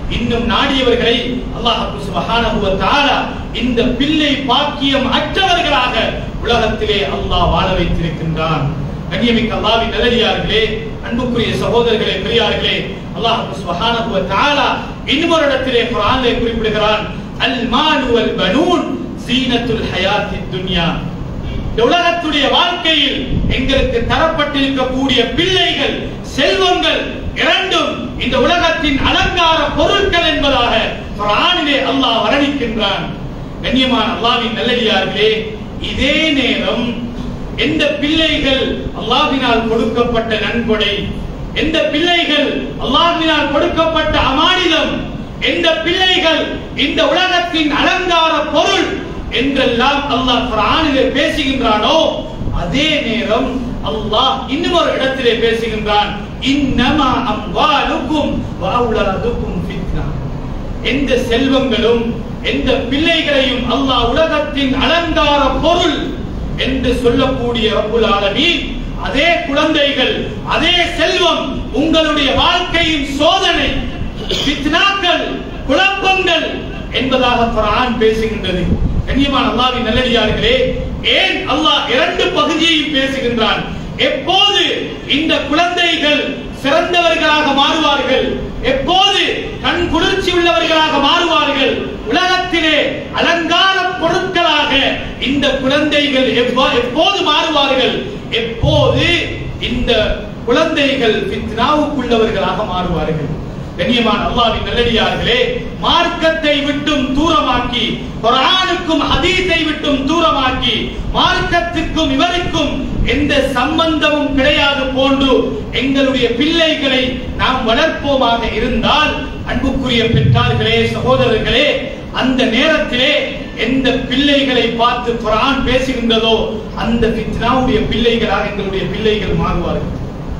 A: இன்னும் நாடியவர்களை அல்லாஹ் சுப்ஹானஹு வ தஆலா இந்த பிள்ளை பாக்கியம் அற்றவர்களாக உலகத்திலே அல்லாஹ் வாழ வைத்திருக்கின்றான் கண்ணியமிக்க அல்லாஹ்வின் நல்லடியார்களே அன்புக்குரிய சகோதரர்களே பெரியார்களே அல்லாஹ் சுப்ஹானஹு வ தஆலா இன்னொரு இடத்திலே குர்ஆனிலே குறிப்பிடுகிறான் அல் மாலு வல் பனூன் சீனத்துல் ஹயாத்தித் துன்யா இந்த உலகத்துடைய வாழ்க்கையில் எங்களுக்கு தரப்பட்டிருக்கக்கூடிய பிள்ளைகள் செல்வங்கள் இரண்டும் இந்த உலகத்தின் அலங்கார பொருட்கள் என்பதாக குர்ஆனிலே அல்லாஹ் வர்ணிக்கின்றான் கண்ணியமான அல்லாஹ்வின் நல்லடியார்களே இதே நேரம் எந்த பிள்ளைகள் அல்லாஹ்வினால் கொடுக்கப்பட்ட நன்கொடை எந்த பிள்ளைகள் அல்லாஹ்வினால் கொடுக்கப்பட்ட அமானிதம் எந்த பிள்ளைகள் இந்த உலகத்தின் அலங்கார பொருள் என்றெல்லாம் அல்லாஹ் குர்ஆனிலே பேசுகின்றானோ அதே நேரம் அல்லாஹ் இன்னும் ஒரு இடத்திலே பேசுகின்றான் இன்னமா அம்வாலுக்கும் வ அவுலாதுக்கும் ஃபித்னா எந்த செல்வங்களும் எந்த பிள்ளைகளையும் அல்லாஹ் உலகத்தின் அலங்கார பொருள் என்று சொல்லக்கூடிய ரப்புல் ஆலமீன் அதே குழந்தைகள் அதே செல்வம் உங்களுடைய வாழ்க்கையின் சோதனை ஃபித்னாக்கள் குழப்பங்கள் என்பதாக குர்ஆன் பேசுகின்றது கண்ணியமான அல்லாஹ்வின் நல்லடியார்களே ஏன் அல்லாஹ் இரண்டு பகுதியையும் பேசுகின்றான் எப்போது இந்த குழந்தைகள் சிறந்தவர்களாக மாறுவார்கள் எப்போது கண் குளிர்ச்சி உள்ளவர்களாக மாறுவார்கள் உலகத்திலே அலங்கார பொருட்களாக இந்த குழந்தைகள் எவ்வா- எப்போது மாறுவார்கள் எப்போது இந்த குழந்தைகள் ஃபித்னாவுக்குள்ளவர்களாக மாறுவார்கள் கண்ணியமான அல்லாஹ்வின் நல்லடியார்களே மார்க்கத்தை விட்டும் தூரமாக்கி குர்ஆனுக்கும் ஹதீஸை விட்டும் தூரமாக்கி மார்க்கத்துக்கும் இவருக்கும் எந்த சம்பந்தமும் கிடையாது போன்று எங்களுடைய பிள்ளைகளை நாம் வளர்ப்போமாக இருந்தால் அன்புக்குரிய பெற்றார்களே சகோதரர்களே அந்த நேரத்திலே எந்த பிள்ளைகளை பார்த்து குர்ஆன் பேசுகின்றதோ அந்த ஃபித்னாவுடைய பிள்ளைகளாக எங்களுடைய பிள்ளைகள் மாறுவார்கள்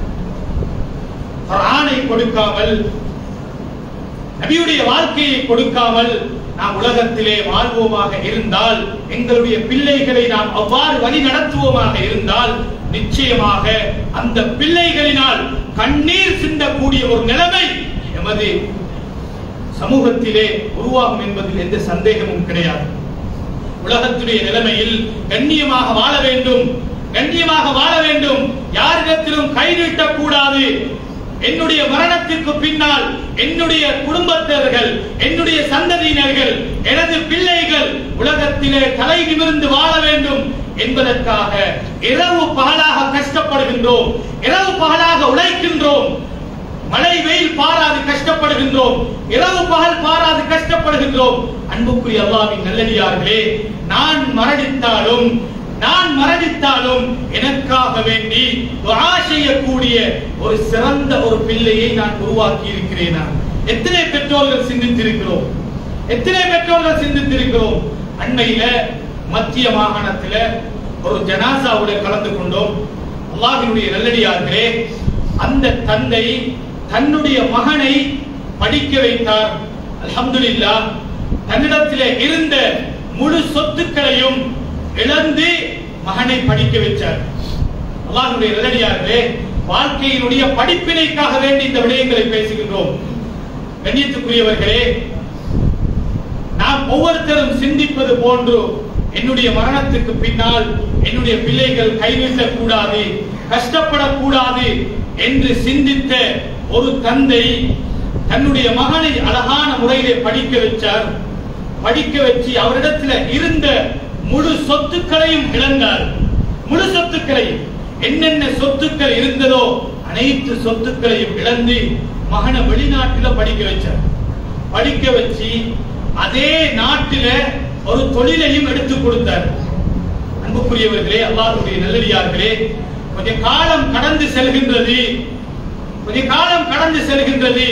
A: குர்ஆனை கொடுக்காமல் நபியுடைய வாழ்க்கையை கொடுக்காமல் நாம் உலகத்திலே வாழ்வோமாக இருந்தால் எங்களுடைய பிள்ளைகளை நாம் அவ்வாறு வழி நடத்துவோமாக இருந்தால் நிச்சயமாக அந்த பிள்ளைகளினால் கண்ணீர் சிந்தக்கூடிய ஒரு நிலைமை எமது சமூகத்திலே உருவாகும் என்பதில் எந்த சந்தேகமும் கிடையாது உலகத்துடைய நிலைமையில் கண்ணியமாக வாழ வேண்டும் கண்ணியமாக வாழ வேண்டும் யாரிடத்திலும் கை நீட்டக்கூடாது என்னுடைய மரணத்திற்கு பின்னால் என்னுடைய குடும்பத்தவர்கள் என்னுடைய சந்ததியினர்கள் எனது பிள்ளைகள் உலகத்திலே தலை நிமிர்ந்து வாழ வேண்டும் என்பதற்காக இரவு பகலாக கஷ்டப்படுகின்றோம் இரவு பகலாக உழைக்கின்றோம் மழை வெயில் பாராது கஷ்டப்படுகின்றோம் இரவு பகல் பாராது கஷ்டப்படுகின்றோம் அன்புக்குரிய அல்லாவின் நல்லடியார்களே நான் மரணித்தாலும் நான் மரணித்தாலும் எனக்காக வேண்டி துஆ செய்யக்கூடிய ஒரு சிறந்த ஒரு பிள்ளையை நான் உருவாக்கி இருக்கிறேன் நான். எத்தனை பெற்றோர்கள் சிந்தித்திருக்கிறோம் எத்தனை பெற்றோர்கள் சிந்தித்திருக்கிறோம் அண்மையில மத்திய மாகாணத்தில ஒரு ஜனாசாவுல கலந்து கொண்டோம் அல்லாஹ்வினுடைய நல்லடியார்களே அந்த தந்தை தன்னுடைய மகனை படிக்க வைத்தார் அல்ஹம்துலில்லாஹ் தன்னிடத்திலே இருந்த முழு சொத்துக்களையும் இழந்து மகனை படிக்க வச்சார் அல்லாஹ்வுடைய நல்லடியார்களே வாழ்க்கையினுடைய படிப்பினைக்காக வேண்டி இந்த விடயங்களை பேசுகின்றோம் கண்ணியத்துக்குரியவர்களே நாம் ஒவ்வொருத்தரும் சிந்திப்பது போன்று என்னுடைய மரணத்துக்கு பின்னால் என்னுடைய பிள்ளைகள் கைவிட்டக் கூடாது கஷ்டப்படக்கூடாது என்று சிந்தித்த ஒரு தந்தை தன்னுடைய மகனை அழகான முறையிலே படிக்க வச்சார் படிக்க வச்சு அவரிடத்துல இருந்த முழு சொத்துக்களையும் இழந்தார் முழு சொத்துக்களையும் என்னென்ன சொத்துக்கள் இருந்ததோ அனைத்து சொத்துக்களையும் இழந்து மகனை வெளிநாட்டில படிக்க வச்சார் படிக்க வச்சு அதே நாட்டில ஒரு தொழிலையும் எடுத்து கொடுத்தார் அன்புக்குரியவர்களே அல்லாஹ்வுடைய நல்லடியார்களே கொஞ்ச காலம் கடந்து செல்கின்றது கொஞ்ச காலம் கடந்து செல்கின்றது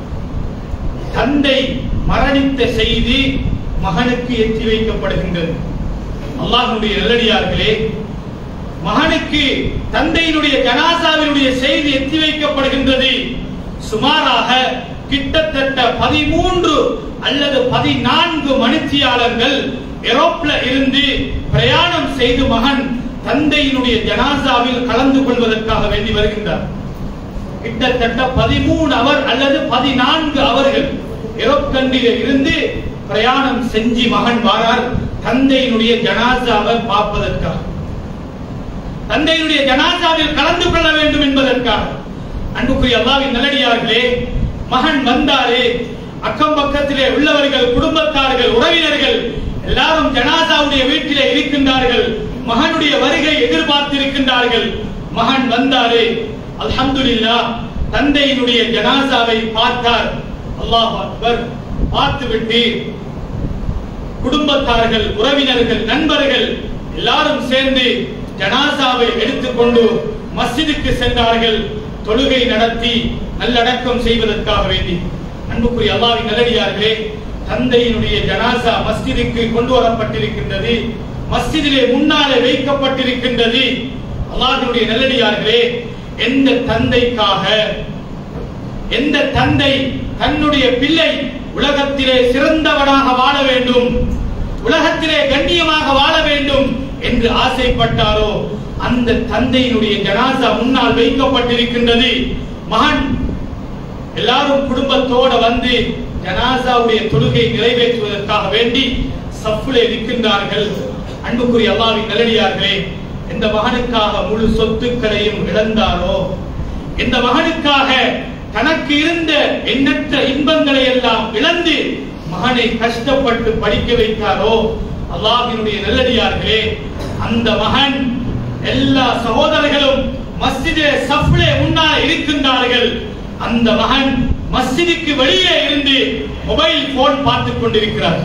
A: தந்தை மரணித்த செய்தி மகனுக்கு எத்தி வைக்கப்படுகின்றது அல்லாஹ்வுடைய நல்லடியார்களே மகனுக்கு தந்தையினுடைய ஜனாசாவினுடைய செய்தி எத்தி வைக்கப்படுகின்றது சுமாராக கிட்டத்தட்ட பதிமூன்று அல்லது பதினான்கு மணித்தியாளர்கள் யூரோப்ல இருந்து பிரயாணம் செய்து மகன் தந்தையினுடைய ஜனாசாவில் கலந்து கொள்வதற்காக வேண்டி வருகின்றார் கிட்டத்தட்ட பதிமூணு அவர் அல்லது பதினான்கு அவர்கள் எரோப்கண்டில இருந்து பிரயாணம் செஞ்சு மகன் வாரார் தந்தையினுடைய ஜனாசாவை பார்ப்பதற்காக தந்தையினுடைய ஜனாசாவில் கலந்து கொள்ள வேண்டும் என்பதற்காக அன்புக்குரிய அல்லாவின் நல்லடியார்களே மகன் வந்தாரே அக்கம் பக்கத்திலே உள்ளவர்கள் குடும்பத்தார்கள் உறவினர்கள் எல்லாரும் ஜனாசாவுடைய வீட்டிலே இருக்கின்றார்கள் மகனுடைய வருகை எதிர்பார்த்திருக்கின்றார்கள் மகன் வந்தாரே அல்ஹம்துலில்லாஹ் தந்தையினுடைய ஜனாசாவை பார்த்தார் அல்லாஹ் அக்பர் பார்த்துவிட்டு குடும்பத்தார்கள் உறவினர்கள் நண்பர்கள் எல்லாரும் சேர்ந்து ஜனாசாவை எடுத்துக்கொண்டு மஸ்ஜிதுக்கு சென்றார்கள் தொழுகை நடத்தி நல்லடக்கம் செய்வதற்காக வேண்டி அன்புக்குரிய அல்லாவின் நல்லடியார்களே தந்தையினுடைய ஜனாசா மஸ்ஜிதுக்கு கொண்டு வரப்பட்டிருக்கின்றது மஸ்ஜிதிலே முன்னாலே வைக்கப்பட்டிருக்கின்றது அல்லாஹ்வினுடைய நல்லடியார்களே எந்த தந்தைக்காக எந்த தந்தை தன்னுடைய பிள்ளை உலகத்திலே சிறந்தவனாக வாழ வேண்டும் உலகத்திலே கண்ணியமாக வாழ வேண்டும் என்று ஆசைப்பட்டாரோ அந்த தந்தையினுடைய ஜனாசா முன்னால் வைக்கப்பட்டிருக்கின்றது மகன் எல்லாரும் குடும்பத்தோட வந்து ஜனாசாவுடைய தொழுகை நிறைவேற்றுவதற்காக வேண்டி சஃப்லே நிற்கின்றார்கள் அன்புக்குரிய அல்லாவின் நல்லடியார்களே எந்த மகனுக்காக முழு சொத்துக்களையும் இழந்தாரோ எந்த மகனுக்காக தனக்கு இருந்த எண்ணற்ற இன்பங்களை எல்லாம் இழந்து மகனை கஷ்டப்பட்டு படிக்க வைத்தாரோ அல்லாஹ்வினுடைய நல்லடியார்களே அந்த மகன் எல்லா சகோதரர்களும் மஸ்ஜிதே சஃப்லே முன்னால் இருக்கின்றார்கள் அந்த மகன் மஸ்ஜிதுக்கு வெளியே இருந்து மொபைல் போன் பார்த்துக் கொண்டிருக்கிறார்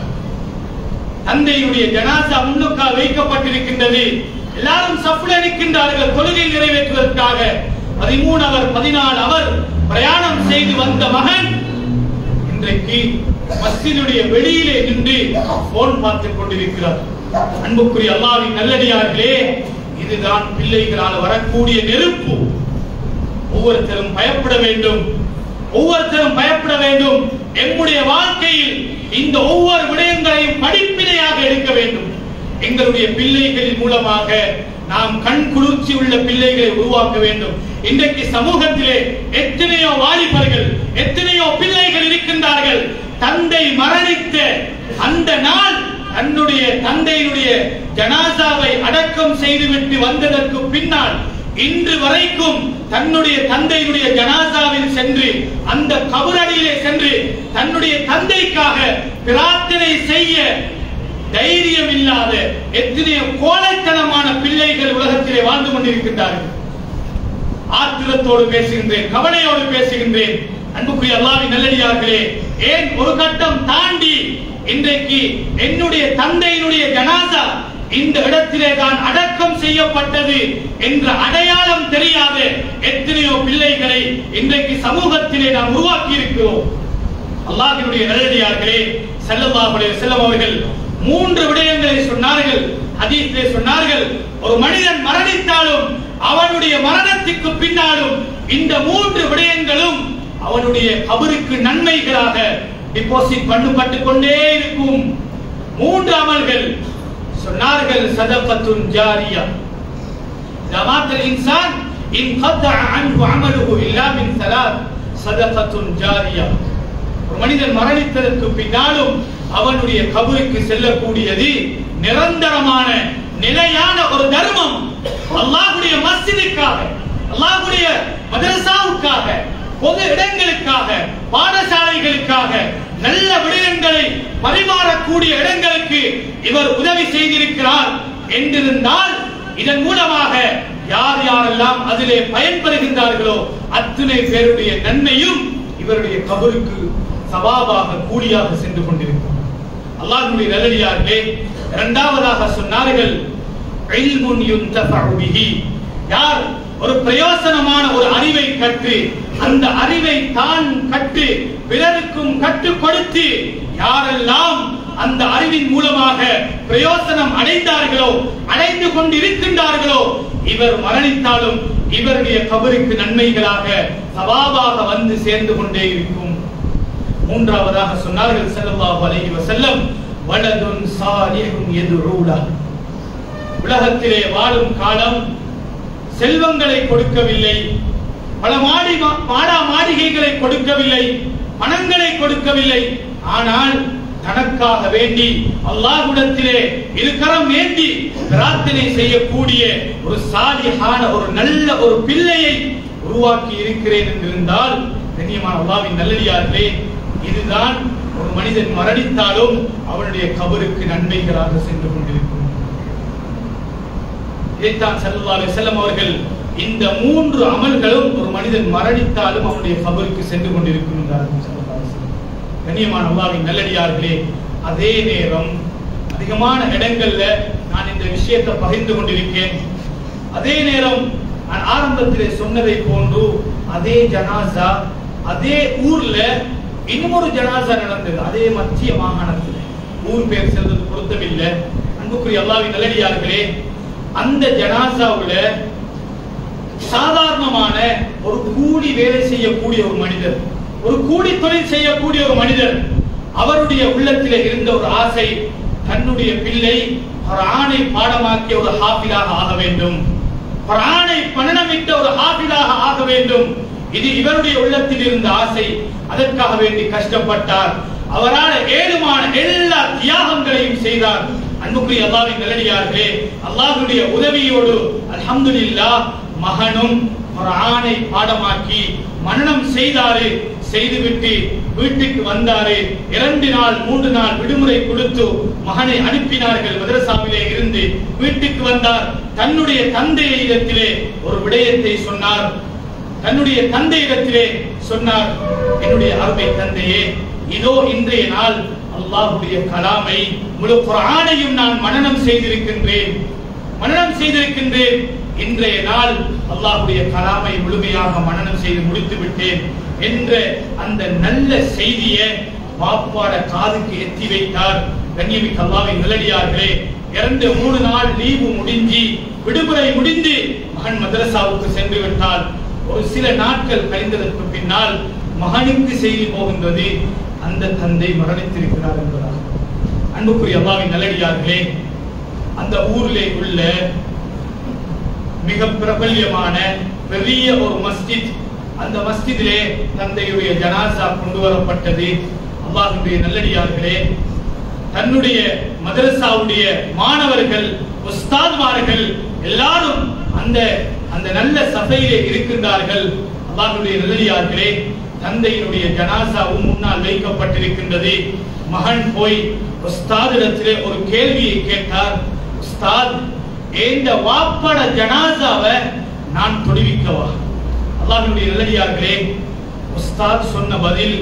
A: தந்தையுடைய ஜனாசா முன்னுக்கால் வைக்கப்பட்டிருக்கின்றது எல்லாரும் சஃப்ல நிற்கின்றார்கள் தொழுகை நிறைவேற்றுவதற்காக பதிமூணு அவர் பதினாலு அவர் பிரயாணம் செய்து வந்த மகன் இன்றைக்கு மஸ்ஜிதுடைய வெளியிலே நின்று போன் பார்த்துக் கொண்டிருக்கிறார் அன்புக்குரிய அல்லாவின் நல்லடியார்களே இதுதான் பிள்ளைகளால் வரக்கூடிய நெருப்பு ஒவ்வொருத்தரும் பயப்பட வேண்டும் ஒவ்வொருத்தரும் பயப்பட வேண்டும் எம்முடைய வாழ்க்கையில் இந்த ஒவ்வொரு விடயங்களையும் படிப்பினையாக எடுக்க வேண்டும் எங்களுடைய பிள்ளைகளின் மூலமாக நாம் கண் குளிர்ச்சி உள்ள பிள்ளைகளை உருவாக்க வேண்டும் இன்றைக்கு சமூகத்திலே எத்தனையோ வாலிபர்கள் எத்தனையோ பிள்ளைகள் இருக்கின்றார்கள் தந்தை மரணித்த அந்த நாள் தன்னுடைய தந்தையினுடைய ஜனாசாவை அடக்கம் செய்துவிட்டு வந்ததற்கு பின்னால் இன்று வரைக்கும் தன்னுடைய தந்தையினுடைய ஜனாசாவில் சென்று அந்த கபரடியிலே சென்று தன்னுடைய தந்தைக்காக பிரார்த்தனை செய்ய தைரியம் இல்லாத எத்தனையோ கோழைத்தனமான பிள்ளைகள் உலகத்திலே வாழ்ந்து கொண்டிருக்கின்றார்கள் ஆத்திரத்தோடு பேசுகின்றேன் கவலையோடு பேசுகின்றேன் அன்புக்குரிய அல்லாவின் நல்லடியார்களே ஏன் ஒரு கட்டம் தாண்டி இன்றைக்கு என்னுடைய தந்தையினுடைய ஜனாசா இந்த இடத்திலே தான் அடக்கம் செய்யப்பட்டது என்ற அடையாளம் தெரியாத எத்தனையோ பிள்ளைகளை இன்றைக்கு சமூகத்திலே நாம் உருவாக்கி இருக்கிறோம் அல்லாஹினுடைய நல்லடியார்களே ஸல்லல்லாஹு அலைஹி வஸல்லம் அவர்கள் மூன்று விடயங்களை சொன்னார்கள் ஹதீஸிலே சொன்னார்கள் ஒரு மனிதன் மரணித்தாலும் அவனுடைய மரணத்துக்கு பின்னாலும் இந்த மூன்று விடயங்களும் அவனுடைய கபருக்கு நன்மைகளாக டிபாசிட் பண்ணப்பட்டு கொண்டே இருக்கும் மூன்று அமல்கள் சொன்னார்கள் சதகத்துன் ஜாரியா ஜமாத் இன்சான் இன் قطع عنه عمله الا من ثلاث صدقه جاريه ஒரு மனிதன் மரணித்ததற்கு பின்னாலும் அவனுடைய கபருக்கு செல்லக்கூடியது நிரந்தரமான நிலையான ஒரு தர்மம் அல்லாஹ்வுடைய மஸ்ஜிதுக்காக அல்லாஹ்வுடைய மதரசாவுக்காக பொது இடங்களுக்காக பாடசாலைகளுக்காக நல்ல விடயங்களை பரிமாறக்கூடிய இடங்களுக்கு இவர் உதவி செய்திருக்கிறார் என்றிருந்தால் இதன் மூலமாக யார் யாரெல்லாம் அதிலே பயன்பெறுகின்றார்களோ அத்தனை பேருடைய நன்மையும் இவருடைய கபருக்கு சவாபாக கூலியாக சென்று கொண்டிருக்கும் அல்லாஹ்வுடைய நல்லடியார்களே இரண்டாவதாக சொன்னார்கள் இல்முன் யுந்தஃபஉ பிஹி யார் ஒரு பிரயோசனமான ஒரு அறிவை கற்று அந்த அறிவை தான் கற்று பிறருக்கும் கற்றுக் கொடுத்து யாரெல்லாம் அந்த அறிவின் மூலமாக பிரயோசனம் அடைந்தார்களோ அடைந்து கொண்டிருக்கின்றார்களோ இவர் மரணித்தாலும் இவருடைய கபருக்கு நன்மைகளாக சவாபாக வந்து சேர்ந்து கொண்டே இருக்கும் மூன்றாவதாக சொன்னார்கள் ஸல்லல்லாஹு அலைஹி வஸல்லம் வலதுன் சாலிஹுன் யதுஊலா உலகத்திலே வாழும் காலம் செல்வங்களை கொடுக்கவில்லை பல மாடி மாடா மாளிகைகளை கொடுக்கவில்லை பணங்களை கொடுக்கவில்லை ஆனால் தனக்காக வேண்டி அல்லாஹ்விடத்திலே இருக்கரம் ஏந்தி பிரார்த்தனை செய்யக்கூடிய ஒரு சாலிஹான ஒரு நல்ல ஒரு பிள்ளையை உருவாக்கி இருக்கிறேன் என்றிருந்தால் கண்ணியமான அல்லாவின் நல்லடியார்களே இதுதான் ஒரு மனிதன் மரணித்தாலும் அவனுடைய கபருக்கு நன்மைகளாக சென்று கொண்டிருக்கும் இதைத்தான் ஸல்லல்லாஹு அலைஹி வஸல்லம் அவர்கள் இந்த மூன்று அமல்களும் ஒரு மனிதன் மரணித்தாலும் அவனுடைய கபருக்கு சென்று கொண்டிருக்கும் என்றார்கள் ஸல்லல்லாஹு அலைஹி வஸல்லம். கண்ணியமான அல்லாஹ்வின் நல்லடியார்களே அதே நேரம் அதிகமான இடங்கள்ல நான் இந்த விஷயத்தை பகிர்ந்து கொண்டிருக்கேன் அதே நேரம் நான் ஆரம்பத்திலே சொன்னதை போன்று அதே ஜனாசா அதே ஊர்ல இன்னொரு ஜனாசா நடந்தது அதே மத்திய மாகாணத்தில் ஊர் பேர் செல்வது பொருத்தமில்லை அன்புக்குரிய அல்லாவின் நல்லடியார்களே அந்த ஜனாசாவுல சாதாரணமான ஒரு கூலி வேலை செய்யக்கூடிய ஒரு மனிதர் ஒரு கூலி தொழில் செய்யக்கூடிய ஒரு மனிதர் அவருடைய உள்ளத்திலே இருந்த ஒரு ஆசை தன்னுடைய பிள்ளை ஒரு ஆணை பாடமாக்கிய ஒரு ஹாஃபிலாக ஆக வேண்டும் ஒரு ஆணை பணனமிட்ட ஒரு ஹாஃபிலாக ஆக வேண்டும் இது இவருடைய உள்ளத்தில் இருந்த ஆசை அதற்காக வேண்டி கஷ்டப்பட்டார் அவரால் ஏழுமான எல்லா தியாகங்களையும் செய்தார் அன்புக்குரிய அல்லாவின் நல்லடியார்களே அல்லாஹ்வுடைய உதவியோடு அல்ஹம்துலில்லாஹ் மகனும் ஒரு ஆணை பாடமாக்கி மனனம் செய்தாரு செய்துவிட்டு வீட்டுக்கு வந்தாரு இரண்டு நாள் மூன்று நாள் விடுமுறை கொடுத்து மகனை அனுப்பினார்கள் மதரசாவிலே இருந்து வீட்டுக்கு வந்தார் தன்னுடைய தந்தையை இடத்திலே ஒரு விடயத்தை சொன்னார் தன்னுடைய தந்தையிடத்திலே சொன்னார் என்னுடைய அருமை தந்தையே இதோ இன்றைய நாள் அல்லாஹ்வுடைய கலாமை முழு குர்ஆனையும் நான் மனனம் செய்திருக்கின்றேன் மனனம் செய்திருக்கின்றேன் இன்றைய நாள் அல்லாஹ்வுடைய கலாமை முழுமையாக மனனம் செய்து முடித்து விட்டேன் என்ற அந்த நல்ல செய்தியை பாப்பாட காதுக்கு எத்தி வைத்தார் கண்ணியமிக்க அல்லாவின் நல்லடியார்களே இரண்டு மூணு நாள் லீவு முடிஞ்சு விடுமுறை முடிந்து மகன் மதரசாவுக்கு சென்று விட்டால் ஒரு சில நாட்கள் கழிந்ததற்கு பின்னால் மகனுக்கு செய்தி போகின்றது அந்த தந்தை மரணித்திருக்கிறார் என்பதாக அன்புக்குரிய அல்லாவின் நல்லடியார்களே அந்த ஊரிலே உள்ள மிக பிரபல்யமான பெரிய ஒரு மஸ்ஜித் அந்த மஸ்ஜிதிலே தந்தையுடைய ஜனாசா கொண்டு வரப்பட்டது அல்லாஹ்வுடைய நல்லடியார்களே தன்னுடைய மதரசாவுடைய மாணவர்கள் உஸ்தாத்மார்கள் எல்லாரும் அந்த அந்த நல்ல சபையிலே இருக்கின்றார்கள் அல்லாஹ்வுடைய நல்லடியார்களே தந்தையினுடைய ஜனாசாவும் முன்னால் வைக்கப்பட்டிருக்கின்றது மகன் போய் உஸ்தாதிடத்திலே ஒரு கேள்வியை கேட்டார் உஸ்தாத் இந்த வாப்பட ஜனாசாவை நான் தொடுவிக்கவா அல்லாஹ்வுடைய நல்லடியார்களே உஸ்தாத் சொன்ன பதில்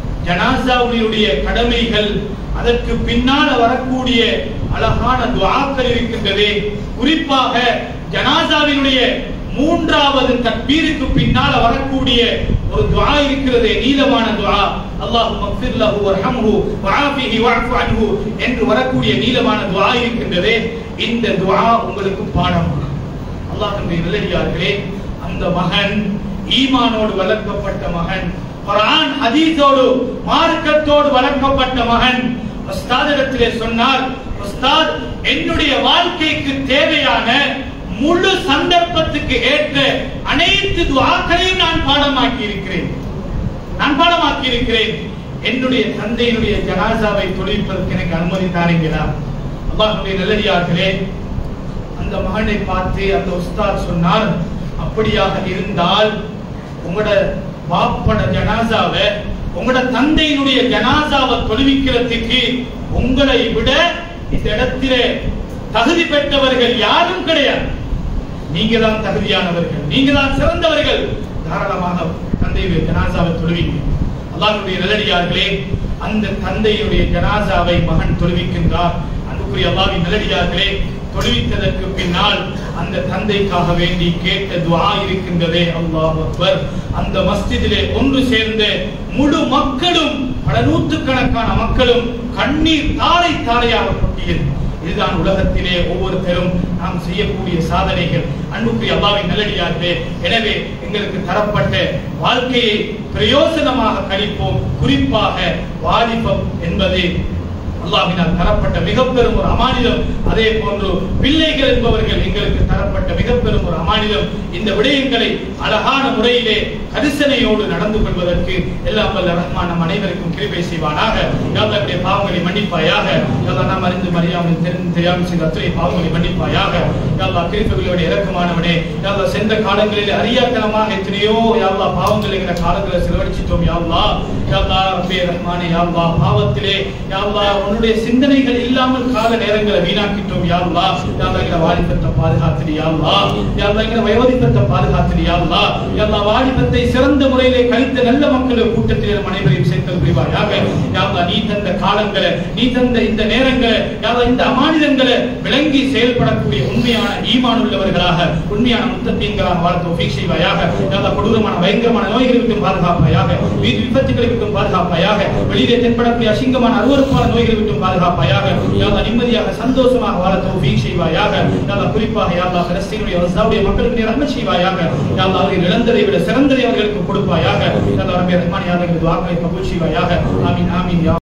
A: ஜனாசாவுடைய கடமைகள் அதற்கு பின்னால வரக்கூடிய அழகான துஆக்கள் இருக்கின்றதே குறிப்பாக ஜனாசாவினுடைய மூன்றாவது தக்பீருக்கு பின்னால வரக்கூடிய ஒரு துஆ இருக்கிறதே நீளமான துஆ அல்லாஹ் மக்ஃபிர் லஹு வர்ஹம்ஹு வஆஃபிஹி வஅஃபு அன்ஹு என்று வரக்கூடிய நீளமான துஆ இருக்கின்றதே இந்த துஆ உங்களுக்கு பாடம் அல்லாஹ்வுடைய நல்லடியார்களே அந்த மகன் ஈமானோடு வளர்க்கப்பட்ட மகன் குர்ஆன் ஹதீஸோடு மார்க்கத்தோடு வளர்க்கப்பட்ட மகன் உஸ்தாதிடத்திலே சொன்னார் உஸ்தாத் என்னுடைய வாழ்க்கைக்கு தேவையான முழு சந்தர்ப்பத்துக்கு ஏற்ற அனைத்து துஆக்களையும் நான் பாடமாக்கி இருக்கிறேன் நான் பாடமாக்கி இருக்கிறேன் என்னுடைய தந்தையினுடைய ஜனாசாவை தொழிற்பதற்கு எனக்கு அனுமதி தாருங்களா அல்லாஹ்வுடைய நல்லடியார்களே அந்த மகனை பார்த்து அந்த உஸ்தாத் சொன்னார் அப்படியாக இருந்தால் உங்களோட பாப்பட ஜனாசாவை உங்களோட தந்தையினுடைய ஜனாசாவை தொழுவிக்கிறதுக்கு உங்களை விட இந்த இடத்திலே தகுதி பெற்றவர்கள் யாரும் கிடையாது நீங்க தான் தகுதியானவர்கள் நீங்க தான் சிறந்தவர்கள் தாராளமாக தந்தையுடைய ஜனாசாவை தொழுவீங்க அல்லாஹ்வுடைய நல்லடியார்களே அந்த தந்தையுடைய ஜனாசாவை மகன் தொழுவிக்கின்றார் அன்புக்குரிய அல்லாஹ்வின் நல்லடியார்களே தொழுவித்ததற்கு பின்னால் அந்த தந்தைக்காக வேண்டி கேட்ட துஆ இருக்கின்றதே அல்லாஹ் அக்பர் அந்த மஸ்ஜிதிலே ஒன்று சேர்ந்த முழு மக்களும் பல நூற்றுக்கணக்கான மக்களும் கண்ணீர் தாரை தாரையாக கொட்டியது இதுதான் உலகத்திலே ஒவ்வொருத்தரும் நாம் செய்யக்கூடிய சாதனைகள் அன்புக்குரிய அல்லாவின் நல்லடியார்களே எனவே எங்களுக்கு தரப்பட்ட வாழ்க்கையை பிரயோசனமாக கழிப்போம் குறிப்பாக வாலிபம் என்பது அல்லாஹ்வினால் தரப்பட்ட மிக பெரும் ஒரு அமானிதம் அதே போன்று பிள்ளைகள் என்பவர்கள் எங்களுக்கு தரப்பட்ட மிக பெரும் ஒரு அமானிதம் இந்த விடயங்களை அழகான முறையிலே கரிசனையோடு நடந்து கொள்வதற்கு எல்லாம் வல்ல ரஹ்மான் நம் அனைவருக்கும் கிருபை செய்வானாக யாழ்லாவுடைய பாவங்களை மன்னிப்பாயாக யாழ்லா நாம் அறிந்து மறியாமல் தெரிந்து தெரியாமல் செய்த அத்தனை பாவங்களை மன்னிப்பாயாக யாழ்லா கிருப்பைகளோட இறக்கமானவனே யாழ்லா சென்ற காலங்களில் அறியாத்தனமாக எத்தனையோ யாழ்லா பாவங்கள் என்கிற காலங்களை செலவழிச்சிட்டோம் யாழ்லா யாழ்லா ரப்பே ரஹ்மானே யாழ்லா பாவத்திலே யாழ்லா உன்னுடைய சிந்தனைகள் இல்லாமல் கால நேரங்களை வீணாக்கிட்டோம் யாழ்லா யாழ்லா எங்களை வாலிபத்தை பாதுகாத்திரி யாழ்லா யாழ்லா எங்களை வயோதிபத்தை பாதுகாத்திரி யாழ்லா யாழ்லா வாலிபத்தை சிறந்த முறையிலே கழித்த நல்ல மக்கள் கூட்டத்தில் நம் அனைவரையும் சேர்த்தது புரிவாயாக யாழ்லா நீ தந்த காலங்களை நீ தந்த இந்த நேரங்களை யாழ்லா இந்த அமானிதங்களை விளங்கி செயல்படக்கூடிய உண்மையான ஈமான் உள்ளவர்களாக உண்மையான முத்தத்தீன்களாக வாழ தௌஃபீக் செய்வாயாக யாழ்லா கொடூரமான பயங்கரமான நோய்களை விட்டும் பாதுகாப்பாயாக வீட்டு விபத்துகளை விட்டும் பாதுகாப்பாயாக வெளியிலே தென்படக்கூடிய அசிங்கமான அருவருப்பான நோய்களை விட்டும் பாதுகாப்பாயாக யாழ்லா நிம்மதியாக சந்தோஷமாக வாழ தௌஃபீக் செய்வாயாக யாழ்லா குறிப்பாக யாழ்லா பலஸ்தீனுடைய வசாவுடைய மக்களுக்கு நீ ரஹ்மத் செய்வாயாக யாழ்லா அவர்கள் இழந்ததை விட சிறந்ததை அவர்களுக்கு கொடுப்பாயாக யாழ்லா ரப்பே ரஹ்மான் யாழ்லா எங்கள் துஆக்களை கபூல் செய்வாயாக ஆமீன் ஆமீன் யா